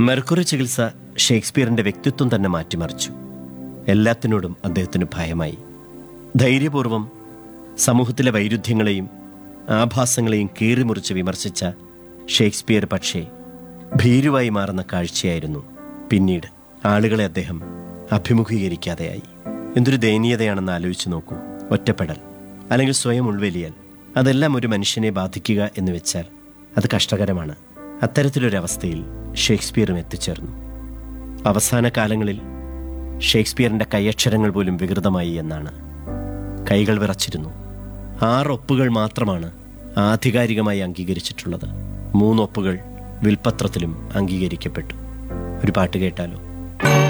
mercury ചികിത്സ ഷേക്സ്പിയറിന്റെ വ്യക്തിത്വം തന്നെ മാറ്റിമറിച്ചു എല്ലാത്തിനോടും അദ്ദേഹത്തിന് ഭയമായി ധൈര്യപൂർവം സമൂഹത്തിലെ വൈരുദ്ധ്യങ്ങളെയും ആഭാസങ്ങളെയും കീറിമുറിച്ച് വിമർശിച്ച ഷേക്സ്പിയർ പക്ഷേ ഭീരുവായി മാറുന്ന കാഴ്ചയായിരുന്നു പിന്നീട് ആളുകളെ അദ്ദേഹം അഭിമുഖീകരിക്കാതെയായി എന്തൊരു ദയനീയതയാണെന്ന് ആലോചിച്ച് നോക്കൂ ഒറ്റപ്പെടൽ അല്ലെങ്കിൽ സ്വയം ഉൾവലിയൽ അതെല്ലാം ഒരു മനുഷ്യനെ ബാധിക്കുക എന്ന് വെച്ചാൽ അത് കഷ്ടകരമാണ് അത്തരത്തിലൊരവസ്ഥയിൽ ഷേക്സ്പിയറും എത്തിച്ചേർന്നു അവസാന കാലങ്ങളിൽ ഷേക്സ്പിയറിന്റെ കൈയക്ഷരങ്ങൾ പോലും വികൃതമായി എന്നാണ് കൈകൾ വിറച്ചിരുന്നു ആറൊപ്പുകൾ മാത്രമാണ് ആധികാരികമായി അംഗീകരിച്ചിട്ടുള്ളത് മൂന്നൊപ്പുകൾ വിൽപത്രത്തിലും അംഗീകരിക്കപ്പെട്ടു ഒരു പാട്ട് കേട്ടാലോ